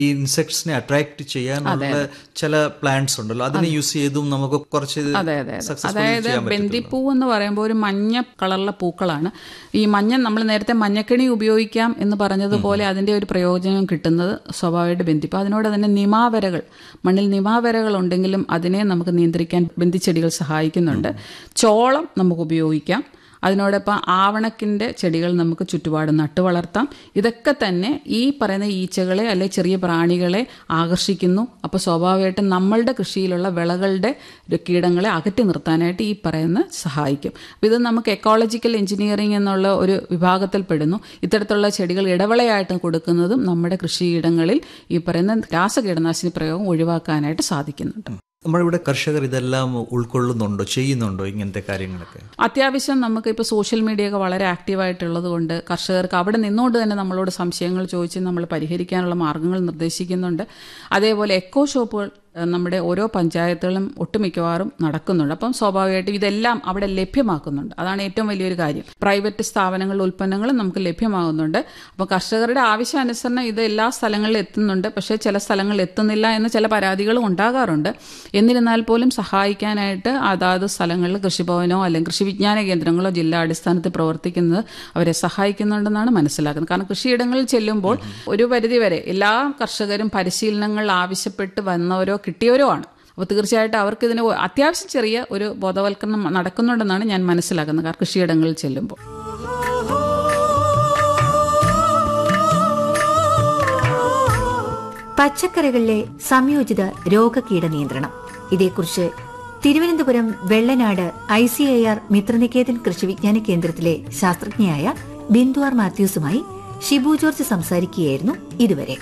ഈ ഇൻസെക്ട്സിനെ അട്രാക്ട് ചെയ്യാനുള്ള ചില പ്ലാന്റ്സ് ഉണ്ടല്ലോ അതിനെ യൂസ് ചെയ്തും നമുക്ക് കുറച്ച് അതെ അതെ അതെ successfully അതായത് ചെയ്യാൻ പറ്റും ബന്ദിപ്പൂ എന്ന് പറയുമ്പോൾ ഒരു മഞ്ഞ കളറിലെ പൂക്കളാണ് ഈ മഞ്ഞ നമ്മൾ നേരത്തെ മഞ്ഞക്കണി ഉപയോഗിക്കാം എന്ന് പറഞ്ഞതുപോലെ അതിന്റെ ഒരു പ്രയോജനം കിട്ടുന്നത് സ്വാഭാവികമായിട്ട് ബന്ദിപ്പൂ അതിനോട് തന്നെ നിമാവരകൾ മണ്ണിൽ നിമാവരകൾ ഉണ്ടെങ്കിലും അതിനെ നമുക്ക് നിയന്ത്രിക്കാൻ ബന്ദിച്ചെടികൾ സഹായിക്കുന്നുണ്ട് ചോളം നമുക്ക് ഉപയോഗിക്കാം അതിനോടൊപ്പം ആവണക്കിൻ്റെ ചെടികൾ നമുക്ക് ചുറ്റുപാട് നട്ടു വളർത്താം ഇതൊക്കെ തന്നെ ഈ പറയുന്ന ഈച്ചകളെ അല്ലെ ചെറിയ പ്രാണികളെ ആകർഷിക്കുന്നു അപ്പോൾ സ്വാഭാവികമായിട്ടും നമ്മളുടെ കൃഷിയിലുള്ള വിളകളുടെ ഒരു കീടങ്ങളെ അകറ്റി നിർത്താനായിട്ട് ഈ പറയുന്ന സഹായിക്കും അപ്പോൾ ഇത് നമുക്ക് എക്കോളജിക്കൽ എഞ്ചിനീയറിംഗ് എന്നുള്ള ഒരു വിഭാഗത്തിൽ പെടുന്നു ഇത്തരത്തിലുള്ള ചെടികൾ ഇടവിളയായിട്ട് കൊടുക്കുന്നതും നമ്മുടെ കൃഷിയിടങ്ങളിൽ ഈ പറയുന്ന രാസകീടനാശിനി പ്രയോഗം ഒഴിവാക്കാനായിട്ട് സാധിക്കുന്നുണ്ട് നമ്മളിവിടെ കർഷകർ ഇതെല്ലാം ഉൾക്കൊള്ളുന്നുണ്ടോ ചെയ്യുന്നുണ്ടോ ഇങ്ങനത്തെ കാര്യങ്ങളൊക്കെ അത്യാവശ്യം നമുക്ക് ഇപ്പോൾ സോഷ്യൽ മീഡിയ ഒക്കെ വളരെ ആക്റ്റീവായിട്ടുള്ളത് കൊണ്ട് കർഷകർക്ക് അവിടെ നിന്നുകൊണ്ട് തന്നെ നമ്മളോട് സംശയങ്ങൾ ചോദിച്ച് നമ്മൾ പരിഹരിക്കാനുള്ള മാർഗങ്ങൾ നിർദ്ദേശിക്കുന്നുണ്ട് അതേപോലെ എക്കോ ഷോപ്പുകൾ ഏഹ്, നമ്മുടെ ഓരോ പഞ്ചായത്തുകളും ഒട്ടുമിക്കവാറും നടക്കുന്നുണ്ട് അപ്പം സ്വാഭാവികമായിട്ടും ഇതെല്ലാം അവിടെ ലഭ്യമാക്കുന്നുണ്ട് അതാണ് ഏറ്റവും വലിയൊരു കാര്യം പ്രൈവറ്റ് സ്ഥാപനങ്ങളുടെ ഉൽപ്പന്നങ്ങളും നമുക്ക് ലഭ്യമാകുന്നുണ്ട് അപ്പോൾ കർഷകരുടെ ആവശ്യാനുസരണം ഇത് എല്ലാ സ്ഥലങ്ങളിലും എത്തുന്നുണ്ട് പക്ഷേ ചില സ്ഥലങ്ങളിൽ എത്തുന്നില്ല എന്ന് ചില പരാതികളും ഉണ്ടാകാറുണ്ട് എന്നിരുന്നാൽ പോലും സഹായിക്കാനായിട്ട് അതാത് സ്ഥലങ്ങളിൽ കൃഷിഭവനോ അല്ലെങ്കിൽ കൃഷി വിജ്ഞാന കേന്ദ്രങ്ങളോ ജില്ലാ അടിസ്ഥാനത്തിൽ പ്രവർത്തിക്കുന്നത് അവരെ സഹായിക്കുന്നുണ്ടെന്നാണ് മനസ്സിലാക്കുന്നത് കാരണം കൃഷിയിടങ്ങളിൽ ചെല്ലുമ്പോൾ ഒരു പരിധിവരെ എല്ലാ കർഷകരും പരിശീലനങ്ങൾ ആവശ്യപ്പെട്ട് വന്നവരോ കിട്ടിയവരോ ആണ് അപ്പോൾ തീർച്ചയായിട്ടും അവർക്ക് ഇതിന് അത്യാവശ്യം ചെറിയ ഒരു ബോധവൽക്കരണം നടക്കുന്നുണ്ടെന്നാണ് ഞാൻ മനസ്സിലാക്കുന്നത് കാരണം കൃഷിയിടങ്ങളിൽ ചെല്ലുമ്പോൾ പച്ചക്കറികളിലെ സംയോജിത രോഗകീട നിയന്ത്രണം ഇതേക്കുറിച്ച് Thiruvananthapuram Vellanad I C A R Mitraniketan കൃഷിവിജ്ഞാന കേന്ദ്രത്തിലെ ശാസ്ത്രജ്ഞയായ ബിന്ദു ആർ മാത്യൂസുമായി ഷിബു ജോർജ് സംസാരിക്കുകയായിരുന്നു ഇതുവരെ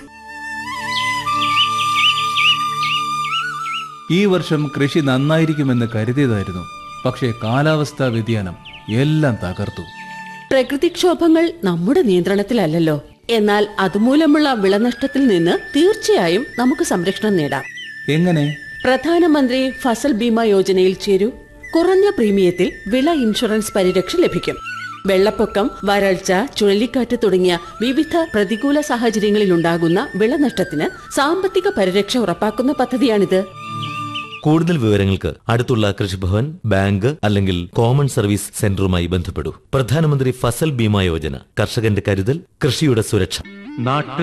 ഈ വർഷം കൃഷി നന്നായിരിക്കുമെന്ന് കരുതിയതായിരുന്നു പക്ഷേ കാലാവസ്ഥാ വ്യതിയാനം എല്ലാം തകർത്തു പ്രകൃതിക്ഷോഭങ്ങൾ നമ്മുടെ നിയന്ത്രണത്തിലല്ലല്ലോ എന്നാൽ അതുമൂലമുള്ള വിളനഷ്ടത്തിൽ നിന്ന് തീർച്ചയായും നമുക്ക് സംരക്ഷണം നേടാം എങ്ങനെ പ്രധാനമന്ത്രി ഫസൽ ബീമ യോജനയിൽ ചേരൂ കുറഞ്ഞ പ്രീമിയത്തിൽ വിള ഇൻഷുറൻസ് പരിരക്ഷ ലഭിക്കും വെള്ളപ്പൊക്കം വരൾച്ച ചുഴലിക്കാറ്റ് തുടങ്ങിയ വിവിധ പ്രതികൂല സാഹചര്യങ്ങളിൽ ഉണ്ടാകുന്ന വിളനഷ്ടത്തിന് സാമ്പത്തിക പരിരക്ഷ ഉറപ്പാക്കുന്ന പദ്ധതിയാണിത് കൂടുതൽ വിവരങ്ങൾക്ക് അടുത്തുള്ള കൃഷിഭവൻ ബാങ്ക് അല്ലെങ്കിൽ കോമൺ സർവീസ് സെന്ററുമായി ബന്ധപ്പെടൂ പ്രധാനമന്ത്രി ഫസൽ ബീമ യോജന കർഷകന്റെ കരുതൽ കൃഷിയുടെ സുരക്ഷ